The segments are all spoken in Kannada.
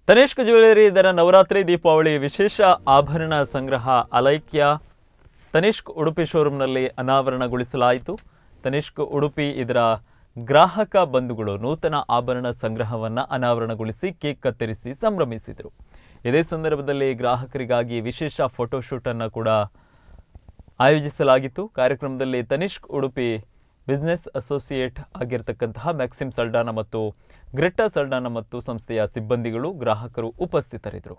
ತನಿಷ್ಕ್ ಜ್ಯುವೆಲರಿ ಇದರ ನವರಾತ್ರಿ ದೀಪಾವಳಿ ವಿಶೇಷ ಆಭರಣ ಸಂಗ್ರಹ ಅಲೈಕ್ಯ ತನಿಷ್ಕ್ ಉಡುಪಿ ಶೋರೂಮ್ನಲ್ಲಿ ಅನಾವರಣಗೊಳಿಸಲಾಯಿತು ತನಿಷ್ಕ್ ಉಡುಪಿ ಇದರ ಗ್ರಾಹಕ ಬಂಧುಗಳು ನೂತನ ಆಭರಣ ಸಂಗ್ರಹವನ್ನು ಅನಾವರಣಗೊಳಿಸಿ ಕೇಕ್ ಕತ್ತರಿಸಿ ಸಂಭ್ರಮಿಸಿದರು ಇದೇ ಸಂದರ್ಭದಲ್ಲಿ ಗ್ರಾಹಕರಿಗಾಗಿ ವಿಶೇಷ ಫೋಟೋಶೂಟ್ ಅನ್ನು ಕೂಡ ಆಯೋಜಿಸಲಾಗಿತ್ತು ಕಾರ್ಯಕ್ರಮದಲ್ಲಿ ತನಿಷ್ಕ್ ಉಡುಪಿ ಬಿಸ್ನೆಸ್ ಅಸೋಸಿಯೇಟ್ ಆಗಿರ್ತಕ್ಕಂತಹ ಮ್ಯಾಕ್ಸಿಮ್ ಸಲ್ಡಾನ ಮತ್ತು ಗ್ರೆಟ್ಟಾ ಸಲ್ಡಾನ ಮತ್ತು ಸಂಸ್ಥೆಯ ಸಿಬ್ಬಂದಿಗಳು ಗ್ರಾಹಕರು ಉಪಸ್ಥಿತರಿದ್ದರು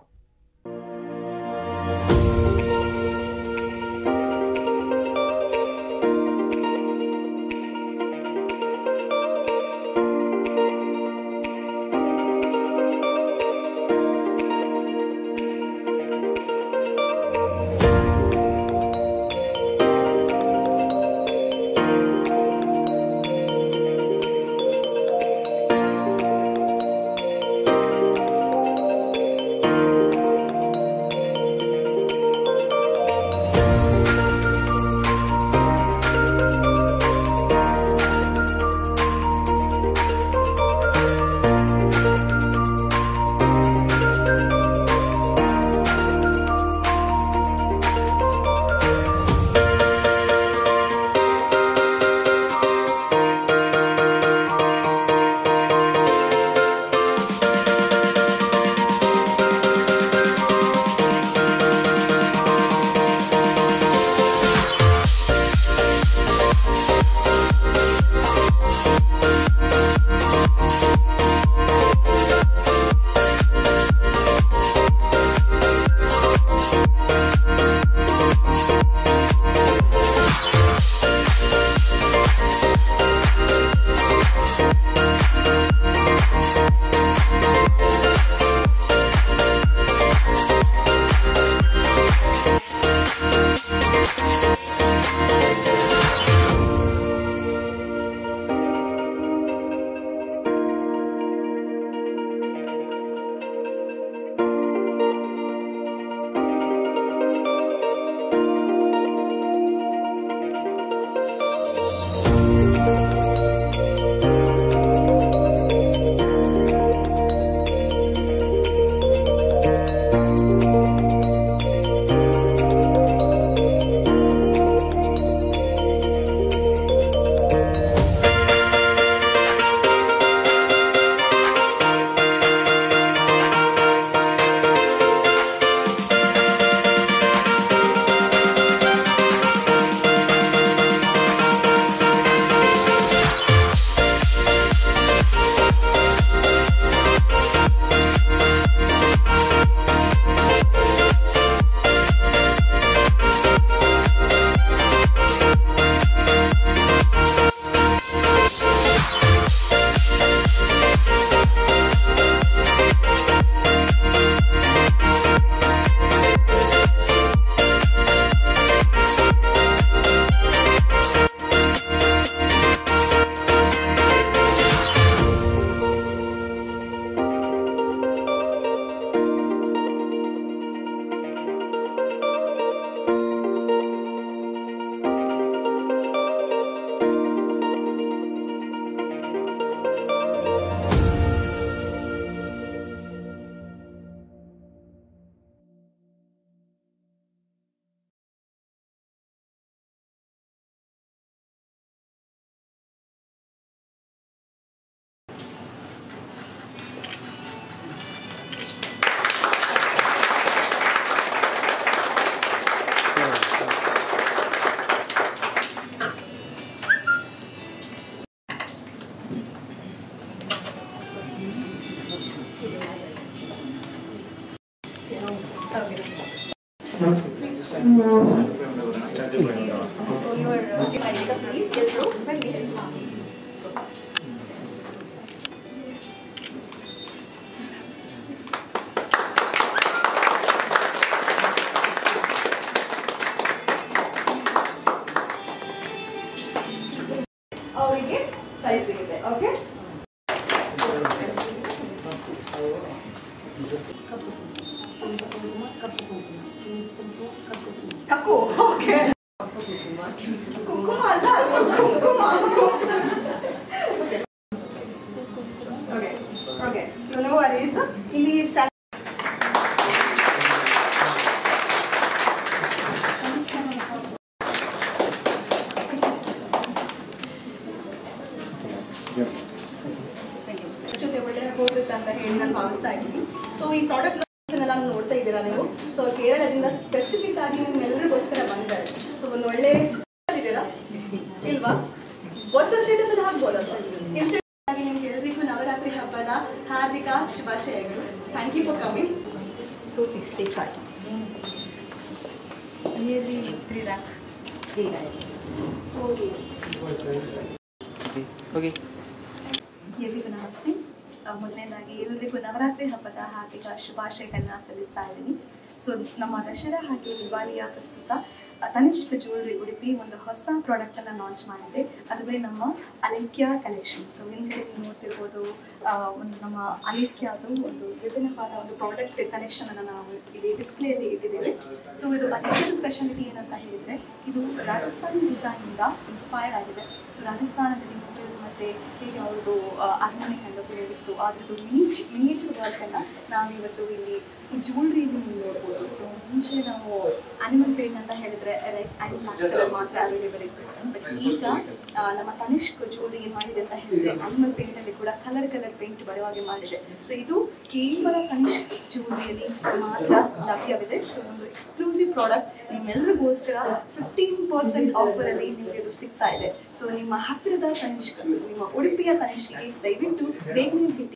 ಅವರಿಗೆ ಪ್ರೈಸ್ ಸಿಗುತ್ತೆ ಓಕೆ ಕಕ್ಕು ಓಕೆ ಕುಂಕುಮ ಅಲ್ಲ ಕುಂಕುಮ okay okay so no worries ಇಲ್ಲಿ ಇದ್ದೀನಿ ಸೊ ಈ ಪ್ರಾಡಕ್ಟ್ ಎಲ್ಲ ನೋಡ್ತಾ ಇದ್ದೀರಾ ನೀವು ಸೊ ಕೇರಳದಿಂದ ಸ್ಪೆಸಿಫಿಕ್ ಆಗಿ ನಿಮ್ಮೆಲ್ಲರಿಗೋಸ್ಕರ ಬಂದಿದ್ದಾರೆ ಸೊ ಒಂದು ಒಳ್ಳೆ ಇದ್ದೀರಾ ಇಲ್ವಾ ವಾಟ್ಸಪ್ ಸ್ಟೇಟಸ್ ಅಲ್ಲಿ ಹಾಕ್ಬೋದಾ ಇನ್ಸ್ಟಾಗ್ರಾಮ್ ಆಗಿ ನಿಮ್ಗೆ ಎಲ್ರಿಗೂ ನವರಾತ್ರಿ ಹಬ್ಬದ ಹಾರ್ದಿಕ ಶುಭಾಶಯಗಳು thank you for coming two sixty five nearly three lakh three lakh okay okay ಎಲ್ರಿಗೂ ನಮಸ್ತೆ ಆ, ಮೊದಲನೇದಾಗಿ ಎಲ್ರಿಗೂ ನವರಾತ್ರಿ ಹಬ್ಬದ ಹಾರ್ದಿಕ ಶುಭಾಶಯಗಳನ್ನ ಸಲ್ಲಿಸ್ತಾ ಇದ್ದೀನಿ ಸೊ ನಮ್ಮ ದಸರಾ ಹಾಗೆ ದಿವಾಲಿಯ ಪ್ರಸ್ತುತ ಆ, ತನಿಷ್ಕ್ ಜ್ಯುವೆಲ್ರಿ ಉಡುಪಿ ಒಂದು ಹೊಸ ಪ್ರಾಡಕ್ಟ್ ಅನ್ನ ಲಾಂಚ್ ಮಾಡಿದೆ ಅದುವೇ ನಮ್ಮ ಅಲೇಖ್ಯ ಕಲೆಕ್ಷನ್ ಸೊ ಹಿಂದ್ಗಡೆ ನೀವು ನೋಡ್ತಿರ್ಬೋದು ಆ, ಒಂದು ನಮ್ಮ ಅಲೇಖ್ಯದು ಒಂದು ವಿಭಿನ್ನವಾದ ಒಂದು ಪ್ರಾಡಕ್ಟ್ ಕಲೆಕ್ಷನ್ ಅನ್ನ ನಾವು ಇಲ್ಲಿ ಡಿಸ್ಪ್ಲೇಯಲ್ಲಿ ಇಟ್ಟಿದ್ದೇವೆ ಸೊ ಇದು ಅಲೇಖ್ಯದ ಸ್ಪೆಷಾಲಿಟಿ ಏನಂತ ಹೇಳಿದ್ರೆ ಇದು ರಾಜಸ್ಥಾನಿ ಡಿಸೈನ್ ಇಂದ ಇನ್ಸ್ಪೈರ್ ಆಗಿದೆ ಸೊ ರಾಜಸ್ಥಾನದಲ್ಲಿ ಹೋಟೆಲ್ಸ್ ಮತ್ತೆ ಹೀಗೆ ಅವ್ರದ್ದು ಅರಮನೆ ಕೈಂಡ್ ಆಫ್ ಹೇಳಿತ್ತು ಅದ್ರದ್ದು ಮಿನಿಚ್ ಮಿನಿಯೇಚರ್ ವರ್ಕನ್ನು ನಾವಿವತ್ತು ಇಲ್ಲಿ ಈ ಜ್ಯುವೆಲ್ರಿಯಲ್ಲಿ ನೀವು ನೋಡ್ಬೋದು ಸೊ ಮುಂಚೆ ನಾವು ಅನಿಮಲ್ ಪೇಂಟ್ ಅಂತ ಹೇಳಿದ್ರೆ ರೆಡ್ ಆ್ಯಂಡ್ ಬ್ಲಾಕ್ ಕಲರ್ ಮಾತ್ರ ಅವೈಲೇಬಲ್ ಇತ್ತು ಬಟ್ ಈಗ ಆ, ನಮ್ಮ ತನಿಷ್ಕ್ ಜ್ಯುವೆಲ್ರಿ ಏನು ಮಾಡಿದೆ ಅಂತ ಹೇಳಿದ್ರೆ ಅನಿಮಲ್ ಪೇಂಟ್ ಅಲ್ಲಿ ಕೂಡ ಕಲರ್ ಕಲರ್ ಪೇಂಟ್ ಬರುವ ಹಾಗೆ ಮಾಡಿದೆ ಸೊ ಇದು ಕೇವಲ ತನಿಷ್ಕ್ ಜ್ಯುವೆಲ್ರಿಯಲ್ಲಿ ಮಾತ್ರ ಲಭ್ಯವಿದೆ ಸೊ ಒಂದು ಎಕ್ಸ್ಕ್ಲೂಸಿವ್ ಪ್ರಾಡಕ್ಟ್ ನಿಮ್ಮೆಲ್ಲರಿಗೋಸ್ಕರ ಫಿಫ್ಟೀನ್ ಪರ್ಸೆಂಟ್ ಆಫರ್ ಅಲ್ಲಿ ನಿಮಗೆ ಇದು ಸಿಗ್ತಾ ಇದೆ ಸೊ ನಿಮ್ಮ ಹತ್ತಿರದ ತನಿಷ್ಕ್ ನಿಮ್ಮ ಉಡುಪಿಯ ತನಿಷ್ಕಿಗೆ ದಯವಿಟ್ಟು ಬೇಗನೆ ಭೇಟಿ